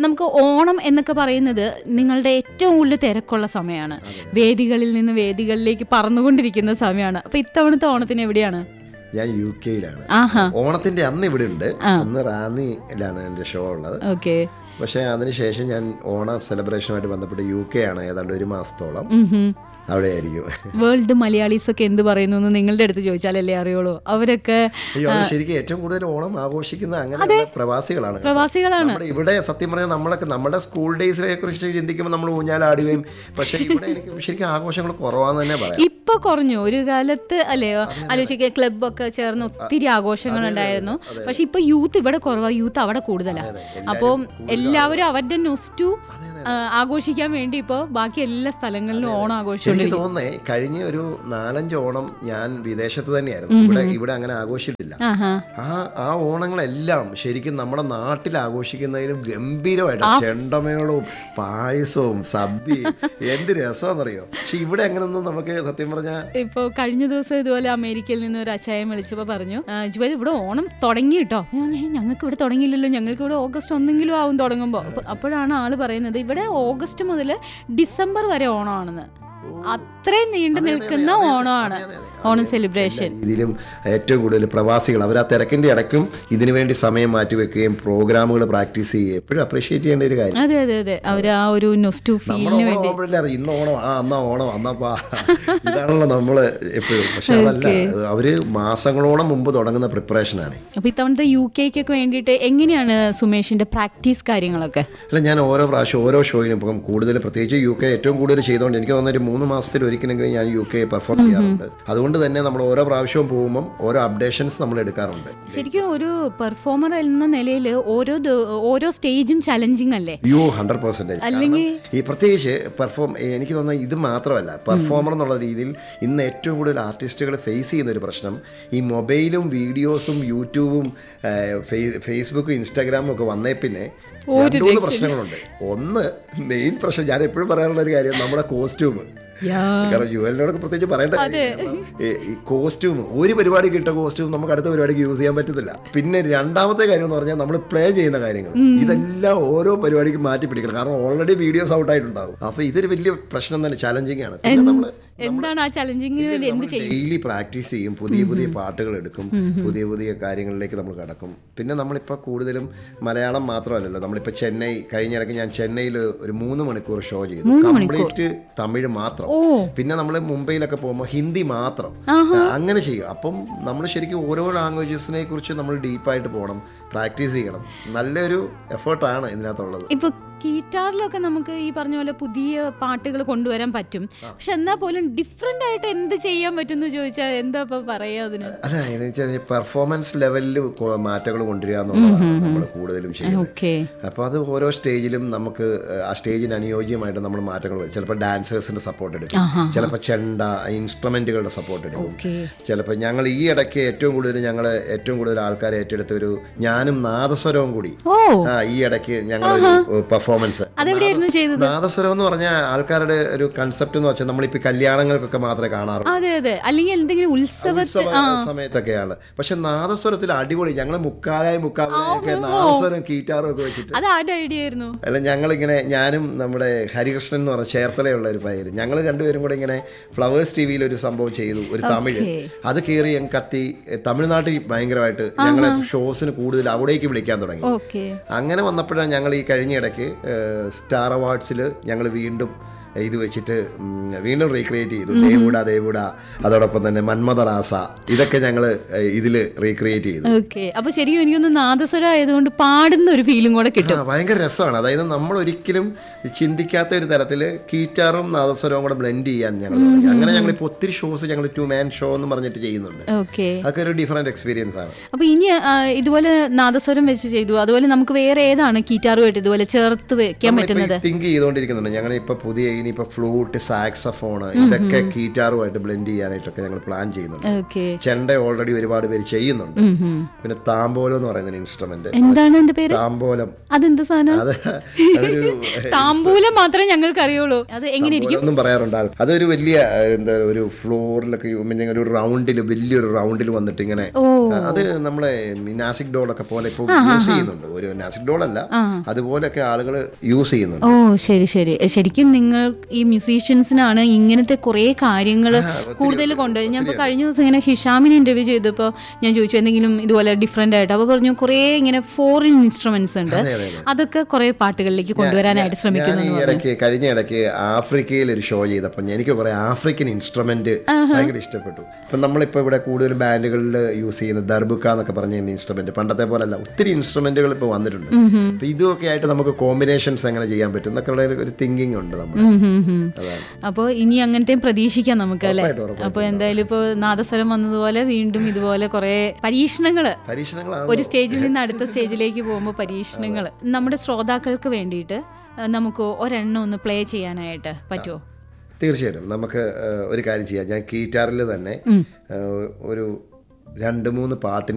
നമുക്ക് ഓണം എന്നൊക്കെ പറയുന്നത് നിങ്ങളുടെ ഏറ്റവും കൂടുതൽ തിരക്കുള്ള സമയമാണ് വേദികളിൽ നിന്ന് വേദികളിലേക്ക് പറന്നുകൊണ്ടിരിക്കുന്ന സമയമാണ് അപ്പൊ ഇത്തവണത്തെ ഓണത്തിന് എവിടെയാണ് ഞാൻ യു കെയിലാണ് ആഹാ ഓണത്തിന്റെ അന്ന് ഇവിടെ ഉണ്ട് അന്ന് റാന്നിയിലാണ് എൻ്റെ ഷോ ഉള്ളത് ഓക്കെ പക്ഷേ അതിനുശേഷം ഞാൻ ഓണ സെലിബ്രേഷനുമായിട്ട് ബന്ധപ്പെട്ട് യു കെ ആണ് ഏതാണ്ട് ഒരു മാസത്തോളം അവിടെ ആയിരിക്കും വേൾഡ് മലയാളീസ് ഒക്കെ എന്ത് പറയുന്നു എന്ന് നിങ്ങളുടെ അടുത്ത് ചോദിച്ചാലല്ലേ അറിയുള്ളൂ അവരൊക്കെ അയ്യോ അത് ശരിക്കും ഏറ്റവും കൂടുതൽ ഓണം ആഘോഷിക്കുന്ന അങ്ങനെ പ്രവാസികളാണ് കേട്ടോ. പ്രവാസികളാണ് നമ്മുടെ ഇവിടെ സത്യം പറഞ്ഞാൽ നമ്മളൊക്കെ നമ്മുടെ സ്കൂൾ ഡേയ്സിനെ കുറിച്ച് ചിന്തിക്കുമ്പോൾ നമ്മൾ ഊഞ്ഞാലാടുകയും പക്ഷേ ഇവിടെ എനിക്ക് ശരിക്കും ആഘോഷങ്ങൾ കുറവാന്ന് തന്നെ പറയാം ഇപ്പൊ കുറഞ്ഞു ഒരു കാലത്ത് അല്ലേ ആലോചിക്കുക ക്ലബൊക്കെ ചേർന്ന് ഒത്തിരി ആഘോഷങ്ങൾ ഉണ്ടായിരുന്നു പക്ഷെ ഇപ്പൊ യൂത്ത് ഇവിടെ കുറവാ യൂത്ത് അവിടെ കൂടുതലാണ് അപ്പം എല്ലാവരും അവരുടെ നൊസ്റ്റു ആഘോഷിക്കാൻ വേണ്ടി ഇപ്പൊ ബാക്കി എല്ലാ സ്ഥലങ്ങളിലും ഓണം ആഘോഷം എനിക്ക് തോന്നുന്നേ കഴിഞ്ഞ ഒരു നാലഞ്ച് ഓണം ഞാൻ വിദേശത്ത് തന്നെയായിരുന്നു ഇവിടെ ഇവിടെ അങ്ങനെ ആഘോഷിച്ചിട്ടില്ല ആഹാ ആ ആ ഓണങ്ങളെല്ലാം ശരിക്കും നമ്മുടെ നാട്ടിൽ ആഘോഷിക്കുന്നതിലും ഗംഭീരമായിട്ട് ചെണ്ടമേളവും പായസവും സദ്യയും എന്ത് രസമാണെന്നറിയോ പക്ഷെ ഇവിടെ അങ്ങനൊന്നും നമുക്ക് സത്യം പറഞ്ഞാൽ ഇപ്പൊ കഴിഞ്ഞ ദിവസം ഇതുപോലെ അമേരിക്കയിൽ നിന്ന് ഒരു അച്ചായം വിളിച്ചപ്പോ പറഞ്ഞു "ആ, ജുവൽ ഇവിടെ ഓണം തുടങ്ങി കേട്ടോ ഞാൻ പറഞ്ഞു, "ഹേ, ഞങ്ങൾക്ക് ഇവിടെ തുടങ്ങിയില്ലല്ലോ ഞങ്ങൾക്ക് ഇവിടെ ഓഗസ്റ്റ് ഒന്നെങ്കിലും ആവും തുടങ്ങുമ്പോ അപ്പൊ അപ്പോഴാണ് ആള് പറയുന്നത് ഇവിടെ ഓഗസ്റ്റ് മുതൽ ഡിസംബർ വരെ ഓണമാണെന്ന് അത്രയും നീണ്ടു നിൽക്കുന്ന ഓണമാണ് ഓണം സെലിബ്രേഷൻ രീതിയിലും ഏറ്റവും കൂടുതൽ പ്രവാസികൾ അവർ ആ തിരക്കിന്റെ ഇടയ്ക്കും ഇതിനു വേണ്ടി സമയം മാറ്റിവെക്കുകയും പ്രോഗ്രാമുകൾ പ്രാക്ടീസ് ചെയ്യുകയും എപ്പോഴും അപ്രീഷിയേറ്റ് ചെയ്യേണ്ട ഒരു കാര്യം അതെ അതെ അതെ അവര് ആ ഒരു നൊസ്റ്റു നമ്മുടെ ഫീലിന് ഓണം വേണ്ടി ആകുമ്പോഴല്ലേ അറിയാം ഇന്ന് ഓണം ആ അന്നാ ഓണം അന്നപ്പാ ഇതാണല്ലോ നമ്മള് എപ്പോഴും പക്ഷെ അതല്ല അവര് മാസങ്ങളോളം മുമ്പ് തുടങ്ങുന്ന പ്രിപ്പറേഷനാണ് അപ്പൊ ഇത്തവണത്തെ യു കെക്കൊക്കെ വേണ്ടിയിട്ട് എങ്ങനെയാണ് സുമേഷിന്റെ പ്രാക്ടീസ് കാര്യങ്ങളൊക്കെ അല്ല ഞാൻ ഓരോ പ്രാവശ്യം ഓരോ ഷോയിനും ഇപ്പം കൂടുതൽ പ്രത്യേകിച്ച് യു കെ ഏറ്റവും കൂടുതൽ ചെയ്തുകൊണ്ട് എനിക്ക് തോന്നുന്ന ഒരു മൂന്ന് മാസത്തിൽ ഒരിക്കലെങ്കിലും ഞാൻ യു കെ പെർഫോം ചെയ്യാറുണ്ട് അതുകൊണ്ട് തന്നെ നമ്മൾ ഓരോ പ്രാവശ്യവും പോകുമ്പം ഓരോ അപ്ഡേഷൻസ് നമ്മൾ എടുക്കാറുണ്ട് ശരിക്കും ഒരു പെർഫോമർ എന്ന നിലയിൽ ഓരോ ദ- ഓരോ സ്റ്റേജും ചലഞ്ചിങ് അല്ലേ യു ഹൺഡ്രഡ് പെർസെൻറ്റേജ് അല്ലെങ്കിൽ ഈ പ്രത്യേകിച്ച് പെർഫോം എനിക്ക് തോന്നുന്നത് ഇത് മാത്രമല്ല പെർഫോമർ എന്നുള്ള രീതിയിൽ ഇന്ന് ഏറ്റവും കൂടുതൽ ആർട്ടിസ്റ്റുകൾ ഫേസ് ചെയ്യുന്ന ഒരു പ്രശ്നം ഈ മൊബൈലും വീഡിയോസും യൂട്യൂബും ഏഹ്, ഫേ- ഫേസ്ബുക്കും ഇൻസ്റ്റാഗ്രാമും ഒക്കെ വന്നേ പിന്നെ രണ്ട് മൂന്ന് പ്രശ്നങ്ങളുണ്ട് ഒന്ന് മെയിൻ പ്രശ്നം ഞാൻ എപ്പോഴും പറയാനുള്ള ഒരു കാര്യം നമ്മുടെ കോസ്റ്റ്യൂം യാ. കാരണം യുവലിനോടൊക്കെ പ്രത്യേകിച്ച് പറയേണ്ട കാര്യം കാരണം ഈ- ഈ കോസ്റ്റ്യൂം ഒരു പരിപാടി കിട്ട കോസ്റ്റ്യൂം നമുക്ക് അടുത്ത പരിപാടിക്ക് യൂസ് ചെയ്യാൻ പറ്റത്തില്ല പിന്നെ രണ്ടാമത്തെ കാര്യം എന്ന് പറഞ്ഞാൽ നമ്മൾ പ്ലേ ചെയ്യുന്ന കാര്യങ്ങൾ ഇതെല്ലാം ഓരോ പരിപാടിക്കും മാറ്റി പിടിക്കണം കാരണം ഓൾറെഡി വീഡിയോസ് ഔട്ട് ആയിട്ടുണ്ടാവും അപ്പൊ ഇതൊരു വലിയ പ്രശ്നം തന്നെ ചലഞ്ചിങ് ആണ് പിന്നെ നമ്മൾ എന്താണ് ആ ചലഞ്ചിങ്ങിന് വേണ്ടി എന്ത് ചെയ്യും ഡെയിലി പ്രാക്ടീസ് ചെയ്യും പുതിയ പുതിയ പാട്ടുകൾ എടുക്കും പുതിയ പുതിയ കാര്യങ്ങളിലേക്ക് നമ്മൾ കടക്കും പിന്നെ നമ്മളിപ്പോൾ കൂടുതലും മലയാളം മാത്രമല്ലല്ലോ നമ്മളിപ്പോൾ ചെന്നൈ കഴിഞ്ഞ ഇടയ്ക്ക് ഞാൻ ചെന്നൈയിൽ ഒരു മൂന്ന് മണിക്കൂർ ഷോ ചെയ്തു കംപ്ലീറ്റ് തമിഴ് മാത്രം ഓ പിന്നെ നമ്മൾ മുംബൈയിലൊക്കെ പോകുമ്പോൾ ഹിന്ദി മാത്രം അങ്ങനെ ചെയ്യും അപ്പം നമ്മൾ ശരിക്കും ഓരോ ലാംഗ്വേജസിനെ കുറിച്ച് നമ്മൾ ഡീപ്പായിട്ട് പോകണം പ്രാക്ടീസ് ചെയ്യണം നല്ലൊരു എഫേർട്ടാണ് ഇതിനകത്തുള്ളത് ഇപ്പൊ ഗീറ്റാറിലൊക്കെ നമുക്ക് ഈ പറഞ്ഞ പോലെ പുതിയ പാട്ടുകൾ കൊണ്ടുവരാൻ പറ്റും പക്ഷെ എന്നാ പോലും ഡിഫറെന്റ് ആയിട്ട് എന്ത് ചെയ്യാൻ പറ്റും എന്ന് ചോദിച്ചാൽ എന്താ ഇപ്പൊ പറയാ അതിന് അല്ല എന്ന് വെച്ചാൽ പെർഫോമൻസ് ലെവലിൽ മാറ്റങ്ങൾ കൊണ്ടുവരിക എന്നുള്ളതാണ് നമ്മൾ കൂടുതലും ചെയ്യുന്നത് ഓക്കെ അപ്പോൾ അത് ഓരോ സ്റ്റേജിലും നമുക്ക് ആ സ്റ്റേജിന് അനുയോജ്യമായിട്ട് നമ്മൾ മാറ്റങ്ങൾ വരും ചിലപ്പോൾ ഡാൻസേഴ്സിന്റെ സപ്പോർട്ട് എടുക്കും ചിലപ്പോൾ ചെണ്ട ഇൻസ്ട്രുമെന്റുകളുടെ സപ്പോർട്ട് എടുക്കും ഓക്കെ ചിലപ്പോൾ ഞങ്ങൾ ഈ ഇടയ്ക്ക് ഏറ്റവും കൂടുതൽ ഞങ്ങൾ ഏറ്റവും കൂടുതൽ ആൾക്കാർ ഏറ്റെടുത്ത ഒരു ഞാനും നാദസ്വരവും കൂടി ഓ ആ ഈ ഇടയ്ക്ക് ഞങ്ങൾ പെർഫോമൻസ് അതെവിടെയായിരുന്നു ചെയ്തത് നാദസ്വരം എന്ന് പറഞ്ഞാൽ ആൾക്കാരുടെ ഒരു കൺസെപ്റ്റ് എന്ന് വെച്ചാൽ നമ്മളിപ്പോൾ കല്യാണങ്ങൾക്കൊക്കെ മാത്രമേ കാണാറുള്ളൂ അതെ അതെ അല്ലെങ്കിൽ എന്തെങ്കിലും ഉത്സവത്തിൽ ഉത്സവ സമയത്തൊക്കെയാണ് പക്ഷെ നാദസ്വരത്തിൽ അടിപൊളി ഞങ്ങൾ മുക്കാലായി മുക്കാലായൊക്കെ നാദസ്വരം കീറ്റാറും ഒക്കെ വെച്ചിട്ട് അത് ആരുടെ ഐഡിയ ആയിരുന്നു അല്ല ഞങ്ങളിങ്ങനെ ഞാനും നമ്മുടെ ഹരികൃഷ്ണൻ എന്ന് പറഞ്ഞ ചേർത്തലയുള്ള ഒരു പയ്യര് ഞങ്ങൾ രണ്ടുപേരും കൂടെ ഇങ്ങനെ ഫ്ലവേഴ്സ് ടി വിയിൽ ഒരു സംഭവം ചെയ്തു ഒരു തമിഴ് അത് കയറി ഞങ്ങൾ കത്തി എ, തമിഴ്നാട്ടിൽ ഭയങ്കരമായിട്ട് ഞങ്ങളെ ഷോസിന് കൂടുതൽ അവിടേക്ക് വിളിക്കാൻ തുടങ്ങി ഓക്കെ അങ്ങനെ വന്നപ്പോഴാണ് ഞങ്ങൾ ഈ കഴിഞ്ഞ ഇടയ്ക്ക് സ്റ്റാർ അവാർഡ്സിൽ ഞങ്ങൾ വീണ്ടും ഇത് വെച്ചിട്ട് ഉം, വീണ്ടും റീക്രിയേറ്റ് ചെയ്തു ദേവുട ദേവുട അതോടൊപ്പം തന്നെ മന്മദറാസ ഇതൊക്കെ ഞങ്ങൾ ഇതിൽ റീക്രിയേറ്റ് ചെയ്തു ഓക്കെ അപ്പൊ ശരിക്കും എനിക്കൊന്ന് നാദസ്വരം ആയതുകൊണ്ട് പാടുന്ന ഒരു ഫീലും കൂടെ കിട്ടും ആ, ഭയങ്കര രസമാണ് അതായത് നമ്മൾ ഒരിക്കലും ചിന്തിക്കാത്ത ഒരു തരത്തിൽ കീറ്റാറും നാദസ്വരവും കൂടെ ബ്ലെൻഡ് ചെയ്യാൻ ഞങ്ങൾ തുടങ്ങി അങ്ങനെ ഞങ്ങൾ ഇപ്പോൾ ഒത്തിരി ഷോസ് ഞങ്ങൾ ടു മാൻ ഷോ എന്ന് പറഞ്ഞിട്ട് ചെയ്യുന്നുണ്ട് ഓക്കെ അതൊക്കെ ഒരു ഡിഫറെന്റ് എക്സ്പീരിയൻസ് ആണ് അപ്പൊ ഇനി ആ, ഇതുപോലെ നാദസ്വരം വെച്ച് ചെയ്തു അതുപോലെ നമുക്ക് വേറെ ഏതാണ് ഗീറ്റാറുമായിട്ട് ഇതുപോലെ ചേർത്ത് വെക്കാൻ പറ്റുന്നത് തിങ്ക് ചെയ്തുകൊണ്ടിരിക്കുന്നുണ്ട് ഞങ്ങൾ ഇപ്പൊ പുതിയ ഇനിയിപ്പോ ഫ്ലൂട്ട് സാക്സഫോൺ ഇതൊക്കെ കീറ്റാറുമായിട്ട് ബ്ലെൻഡ് ചെയ്യാനായിട്ടൊക്കെ ഞങ്ങൾ പ്ലാൻ ചെയ്യുന്നുണ്ട് ഓക്കെ ചെണ്ട ഓൾറെഡി ഒരുപാട് പേര് ചെയ്യുന്നുണ്ട് പിന്നെ താമ്പോലം എന്ന് പറയുന്ന ഇൻസ്ട്രുമെന്റ് എന്താണ് എന്റെ പേര് താമ്പോലം അതെന്ത് സാധനം അത് അതൊരു താമ്പൂലം മാത്രമേ ഞങ്ങൾക്ക് അറിയുള്ളൂ അത് എങ്ങനെ ഇരിക്കും ഒന്നും പറയാറുണ്ട് ആൾ അതൊരു വലിയ ഏഹ്, എന്താ ഒരു ഫ്ലോറിലൊക്കെ പിന്നെ ഇങ്ങനെ ഒരു റൗണ്ടിൽ വലിയൊരു റൗണ്ടിൽ വന്നിട്ട് ഇങ്ങനെ ഓ അത് നമ്മളെ ഈ നാസിക് ഡോളൊക്കെ പോലെ ഇപ്പോൾ യൂസ് ചെയ്യുന്നുണ്ട് ഒരു നാസിക് ഡോൾ അല്ല അതുപോലെയൊക്കെ ആളുകൾ യൂസ് ചെയ്യുന്നുണ്ട് ഓ ശരി ശരി എ, ശരിക്കും നിങ്ങൾ ഈ മ്യൂസീഷ്യൻസിനാണ് ഇങ്ങനത്തെ കുറേ കാര്യങ്ങൾ കൂടുതൽ കൊണ്ട് ഞാൻ ഇപ്പോൾ കഴിഞ്ഞ ദിവസം ഇങ്ങനെ ഹിഷാമിനെ ഇന്റർവ്യൂ ചെയ്തപ്പോൾ ഞാൻ ചോദിച്ചു എന്തെങ്കിലും ഇതുപോലെ ഡിഫറെന്റ് ആയിട്ട് അപ്പോൾ പറഞ്ഞു കുറേ ഇങ്ങനെ ഫോറിൻ ഇൻസ്ട്രുമെന്റ്സ് ഉണ്ട് അതെ, അതെ, അതെ. അതൊക്കെ കുറേ പാട്ടുകളിലേക്ക് കൊണ്ടുവരാനായിട്ട് ഞാൻ ശ്രമിക്കുന്നു ഈ ഇടയ്ക്ക് കഴിഞ്ഞ ഇടയ്ക്ക് ആഫ്രിക്കയിൽ ഒരു ഷോ ചെയ്തപ്പോൾ എനിക്ക് പറയാം ആഫ്രിക്കൻ ഇൻസ്ട്രുമെന്റ് ഭയങ്കര ഇഷ്ടപ്പെട്ടു ഇപ്പം നമ്മളിപ്പോൾ ഇവിടെ കൂടുതൽ ബാൻഡുകളിൽ യൂസ് ചെയ്യുന്ന ദർബുക്ക എന്നൊക്കെ പറഞ്ഞ ഇൻസ്ട്രുമെന്റ് പണ്ടത്തെ പോലല്ല ഒത്തിരി ഇൻസ്ട്രുമെന്റുകൾ ഇപ്പോൾ വന്നിട്ടുണ്ട് അപ്പൊ ഇതൊക്കെ ആയിട്ട് നമുക്ക് കോമ്പിനേഷൻസ് എങ്ങനെ ചെയ്യാൻ പറ്റും എന്നൊക്കെ ഉള്ള ഒരു- ഒരു തിങ്കിങ് ഉണ്ട് നമ്മൾ അതാണ് അപ്പോൾ ഇനി അങ്ങനത്തെയും പ്രതീക്ഷിക്കാം നമുക്ക് അല്ലേ ഉറപ്പായിട്ടും, ഉറപ്പായിട്ടും. അപ്പോൾ എന്തായാലും ഇപ്പോൾ നാദസ്വരം വന്നതുപോലെ വീണ്ടും ഇതുപോലെ കുറേ പരീക്ഷണങ്ങൾ പരീക്ഷണങ്ങളാണ് ഒരു സ്റ്റേജിൽ നിന്ന് അടുത്ത സ്റ്റേജിലേക്ക് പോകുമ്പോൾ പരീക്ഷണങ്ങൾ നമ്മുടെ ശ്രോതാക്കൾക്ക് വേണ്ടിയിട്ട് അഹ് നമുക്ക് ഒരെണ്ണം ഒന്ന് പ്ലേ ചെയ്യാനായിട്ട് പറ്റുമോ തീർച്ചയായിട്ടും നമുക്ക് ഏഹ്, ഒരു കാര്യം ചെയ്യാം ഞാൻ കീറ്റാറിൽ തന്നെ ഏഹ്, ഒരു രണ്ട് മൂന്ന് പാട്ടിന്